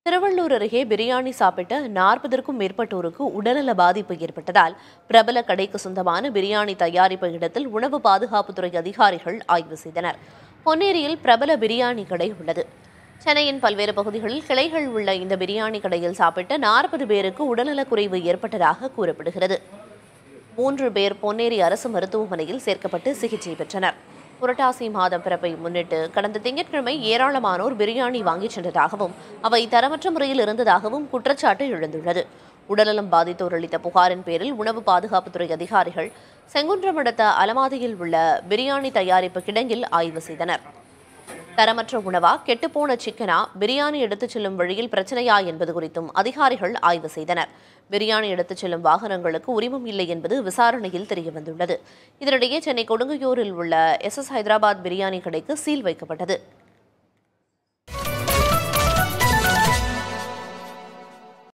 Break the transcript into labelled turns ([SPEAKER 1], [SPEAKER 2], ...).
[SPEAKER 1] திருவள்ளூர் அருகே பிரியாணி சாப்பிட்ட நாற்பதற்கும் மேற்பட்டோருக்கு உடல்நல பாதிப்பு ஏற்பட்டதால் பிரபல கடைக்கு சொந்தமான பிரியாணி தயாரிப்பு இடத்தில் உணவு பாதுகாப்புத்துறை அதிகாரிகள் ஆய்வு செய்தனர் பொன்னேரியில் பிரபல பிரியாணி கடை உள்ளது சென்னையின் பல்வேறு பகுதிகளில் கிளைகள் உள்ள இந்த பிரியாணி கடையில் சாப்பிட்ட நாற்பது பேருக்கு உடல்நலக்குறைவு ஏற்பட்டதாக கூறப்படுகிறது மூன்று பேர் பொன்னேரி அரசு மருத்துவமனையில் சேர்க்கப்பட்டு சிகிச்சை பெற்றனர் புரட்டாசி மாதம் பிறப்பை முன்னிட்டு கடந்த திங்கட்கிழமை ஏராளமானோர் பிரியாணி வாங்கிச் சென்றதாகவும் அவை தரமற்ற முறையில் இருந்ததாகவும் குற்றச்சாட்டு எழுந்துள்ளது உடல்நலம் பாதித்தோர் அளித்த புகாரின் பேரில் உணவு பாதுகாப்புத்துறை அதிகாரிகள் செங்குன்றம் அடுத்த அலமாதியில் உள்ள பிரியாணி தயாரிப்பு கிடங்கில் ஆய்வு செய்தனர் தரமற்ற உணவா கெட்டுப்போன சிக்கனா பிரியாணி எடுத்துச் செல்லும் வழியில் பிரச்சனையா என்பது குறித்தும் அதிகாரிகள் ஆய்வு செய்தனர் பிரியாணி எடுத்துச் செல்லும் வாகனங்களுக்கு உரிமம் இல்லை என்பது விசாரணையில் தெரியவந்துள்ளது இதனிடையே சென்னை கொடுங்கையூரில் உள்ள எஸ் எஸ் ஹைதராபாத் பிரியாணி கடைக்கு சீல் வைக்கப்பட்டது